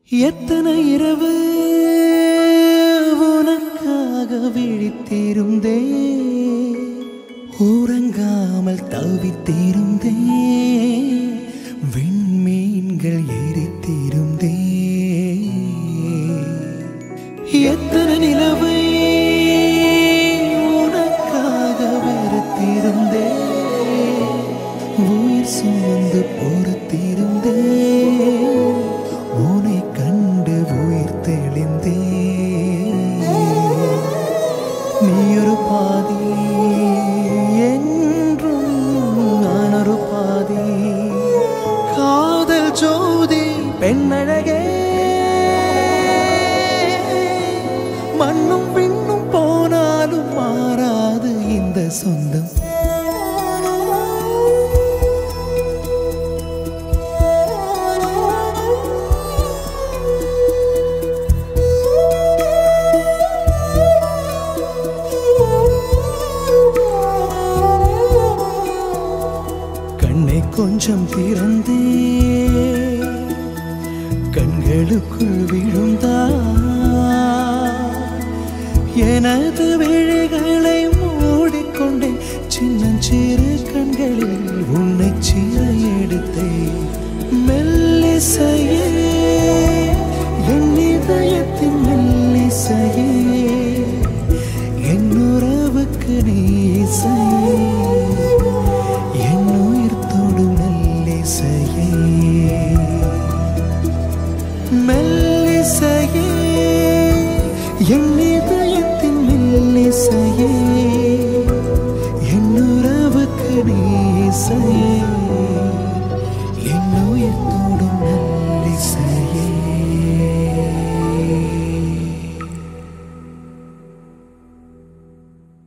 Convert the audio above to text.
எத்தனை இரவு உனக்காக விழித்திருந்தே உறங்காமல் தவித்திருந்தே விண்மீன்கள் எரித்திருந்தே எத்தனை நிலவை உனக்காக வெறுத்திருந்தே உயிர் சுமந்து பொறுத்திருந்தே உன்னை கண்டு உயிர் தெளிந்தே நீ ஒரு பாதி என்றும் நான் ஒரு பாதி காதல் ஜோதி பெண்ணழகே மண்ணும் விண்ணும் போனாலும் மாறாது இந்த சொந்தம் கண்ணை கொஞ்சம் திறந்தே கண்களுக்குள் விழுந்தா எனது விழிகளை மூடிக்கொண்டேன் சின்னஞ்சிறு கண்களில் உன்னை சீர எடுத்தேன் மெல்லிசையே என் இதயத்தின் மெல்லிசையே என் உறவுக்கு நீ இசையே என் உயிர் தொடும் மெல்லிசையே மெல்லிசையே என் இதயத்தின் மெல்லிசையே என் உறவுக்கு நீ இசையே என் உயிர் தொடும்